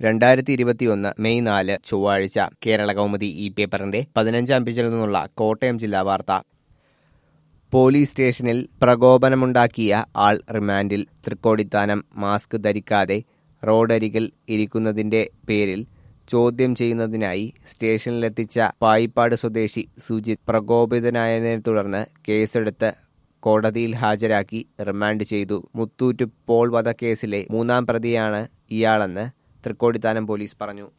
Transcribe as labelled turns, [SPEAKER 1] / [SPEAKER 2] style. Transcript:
[SPEAKER 1] രണ്ടായിരത്തി ഇരുപത്തിയൊന്ന് മെയ് നാല് ചൊവ്വാഴ്ച കേരള കൗമുദി ഈ പേപ്പറിന്റെ പതിനഞ്ചാം പേജിൽ നിന്നുള്ള കോട്ടയം ജില്ലാ വാർത്ത പോലീസ് സ്റ്റേഷനിൽ പ്രകോപനമുണ്ടാക്കിയ ആൾ റിമാൻഡിൽ തൃക്കോടിത്താനം മാസ്ക് ധരിക്കാതെ റോഡരികിൽ ഇരിക്കുന്നതിന്റെ പേരിൽ ചോദ്യം ചെയ്യുന്നതിനായി സ്റ്റേഷനിലെത്തിച്ച പായിപ്പാട് സ്വദേശി സുജിത് പ്രകോപിതനായതിനെ തുടർന്ന് കേസെടുത്ത് കോടതിയിൽ ഹാജരാക്കി റിമാൻഡ് ചെയ്തു മുത്തൂറ്റ് പോൾ വധക്കേസിലെ മൂന്നാം പ്രതിയാണ് ഇയാളെന്ന് തൃക്കോടിത്താനം പോലീസ് പറഞ്ഞു